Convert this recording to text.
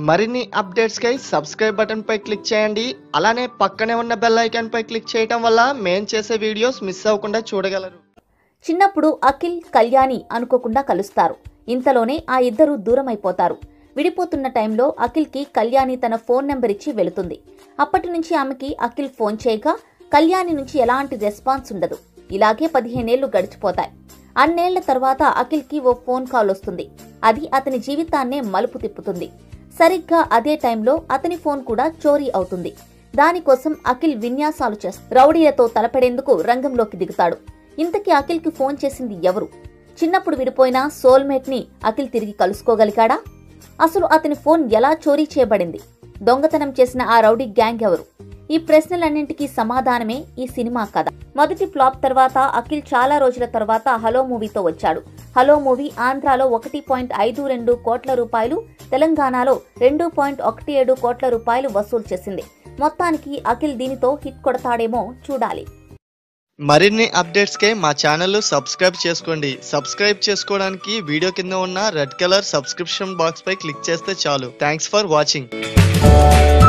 మరిన్ని అప్డేట్స్ కై subscribe button పై click చేయండి అలానే పక్కనే ఉన్న బెల్ ఐకాన్ పై క్లిక్ చేయడం వల్ల మేం చేసే వీడియోస్ మిస్ అవ్వకుండా చూడగలరు చిన్నప్పుడు అఖిల్ కళ్యాణి అనుకోకుండా కలుస్తారు ఇంతలోనే ఆ ఇద్దరు దూరమైపోతారు విడిపోతున్న టైంలో అఖిల్కి కళ్యాణి తన ఫోన్ నెంబర్ ఇచ్చి వెళుతుంది అప్పటి నుంచి ఆమెకి అఖిల్ ఫోన్ చేయగా కళ్యాణి నుంచి ఎలాంటి రెస్పాన్స్ ఉండదు ఇలాగే పదిహేనేళ్లు గడిచిపోతాయి అన్నేళ్ల తర్వాత అఖిల్కి ఓ ఫోన్ కాల్ వస్తుంది అది అతని జీవితాన్నే మలుపు తిప్పుతుంది సరిగ్గా అదే టైంలో అతని ఫోన్ కూడా చోరీ అవుతుంది దానికోసం అఖిల్ విన్యాసాలు చేస్తాడు రౌడీలతో తలపడేందుకు రంగంలోకి దిగుతాడు ఇంతకీ అఖిల్కి ఫోన్ చేసింది ఎవరు చిన్నప్పుడు విడిపోయిన సోల్మేట్ ని అఖిల్ తిరిగి కలుసుకోగలిగాడా అసలు అతని ఫోన్ ఎలా చోరీ చేయబడింది దొంగతనం చేసిన ఆ రౌడీ గ్యాంగ్ ఎవరు ఈ ప్రశ్నలన్నింటికీ సమాధానమే ఈ సినిమా కథ మొదటి ఫ్లాప్ తర్వాత అఖిల్ చాలా రోజుల తర్వాత హలో మూవీతో వచ్చాడు హలో మూవీ ఆంధ్రాలో ఒకటి పాయింట్ ఐదు రెండు కోట్ల రూపాయలు తెలంగాణలో రెండు పాయింట్ ఒకటి ఏడు కోట్ల రూపాయలు వసూలు చేసింది మొత్తానికి అఖిల్ దీనితో హిట్ కొడతాడేమో చూడాలి మరిన్ని అప్డేట్స్ కై మా ఛానల్ సబ్స్క్రైబ్ చేసుకోండి సబ్స్క్రైబ్ చేసుకోవడానికి వీడియో కింద ఉన్న రెడ్ కలర్ సబ్స్క్రిప్షన్ బాక్స్ పై క్లిక్ చేస్తే చాలు థ్యాంక్స్ ఫర్ వాచింగ్